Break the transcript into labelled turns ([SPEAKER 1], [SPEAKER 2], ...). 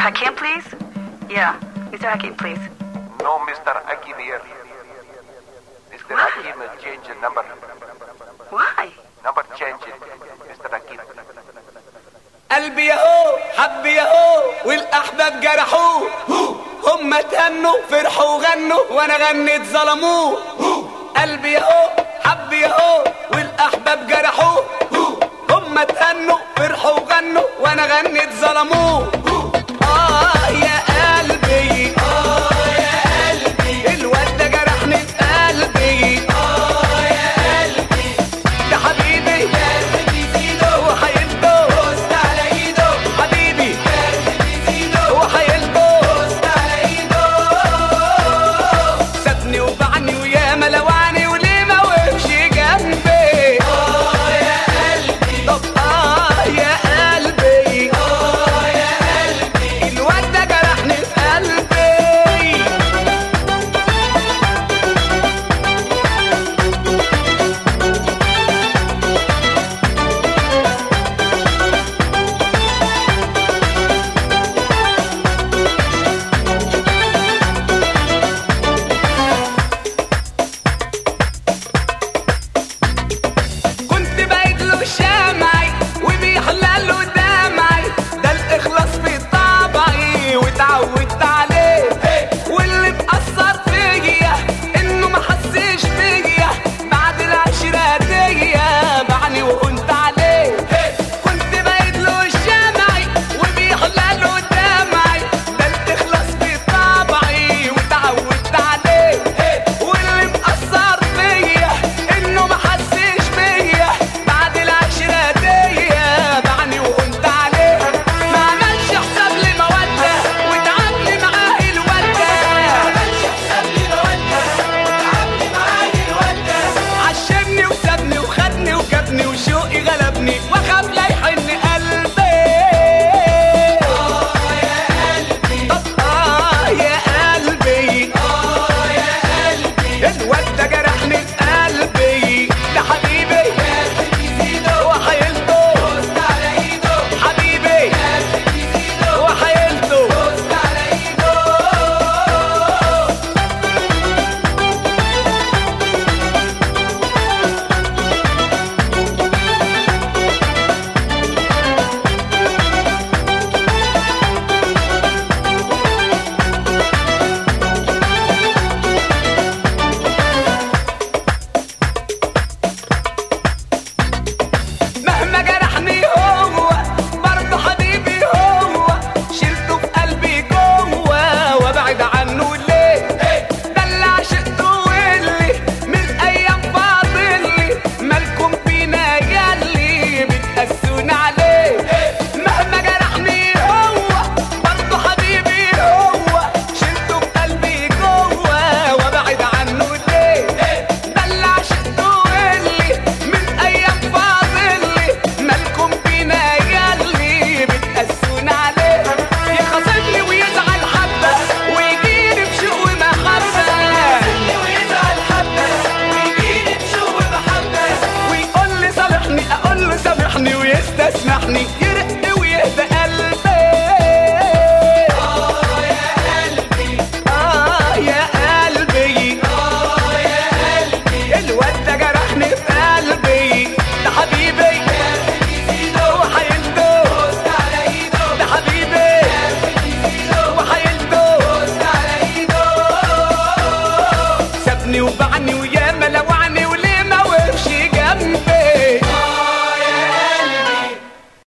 [SPEAKER 1] Hakim, please? Yeah, Mr. Hakim, please.
[SPEAKER 2] No, Mr. Hakim here. Mr. Hakim change the number.
[SPEAKER 1] Why?
[SPEAKER 2] Number change it, Mr. Hakim.
[SPEAKER 3] قلبي ياهو حب ياهو والاحباب جرحوه هم تهنوا فرحوا وغنوا وانا غنيت ظلموه قلبي ياهو حب ياهو والاحباب جرحوه هم تهنوا فرحوا وغنوا وانا غنيت ظلموه اه يا قلبي اه يا قلبي الواد ده جرحني في قلبي اه يا قلبي ده حبيبي وحيلته على ايده حبيبي وحيلته على ايده سابني وبعني ويا ملوعني وليه ما وقفش جنبي اه يا قلبي طب اه يا قلبي اه يا قلبي الواد ده جرحني في قلبي كنت بايد له شمعي وبيحلى له دمعي ده الاخلاص في طبعي واتعودت عليه واللي مأثر فيا انه ما حسش بيا بعد العشرة دي بعني وقلت عليه كنت بايد له شمعي وبيحلى له دمعي ده الاخلاص في طبعي واتعودت عليه واللي مأثر فيا انه ما حسش بيا بعد العشرة دي بعني وقلت عليه ما عملش حساب لمودة وتعاملي معاه الودة ما عملش حساب لمودة وتعاملي معاه الودة عشمني وسابني وخدني وجابني وشوقي غلبني واخاف لا يحن قلبي اه يا قلبي طب اه يا قلبي اه يا قلبي الواد ده جرحني في قلبي ده حبيبي وحيلته على ايده حبيبي وحيلته على ايده مهما جرحني هو برضه حبيبي هو شلته في قلبي جوه وابعد عنه ليه ده اللي عشقته واللي من ايام فاضلي مالكم فينا ياللي بتقسون عليه مهما جرحني هو برضه حبيبي هو شلته في قلبي جوه وابعد عنه ليه ده اللي عشقته واللي من ايام فاضلي مالكم فينا ياللي بتقسون عليه يخاصمني ويزعل حبه ويجيني بشوق ومحبه ويزعل حبه ويجيني بشوق ومحبه ويقول لي صالحني اقول له سامحني ويستسمحني يرق ويهدى قلبي اه يا قلبي اه يا قلبي اه يا قلبي الواد ده جرحني في قلبي ده حبيبي وحيلته على ايده ده حبيبي وحيلته على ايده سابني وبعني ويا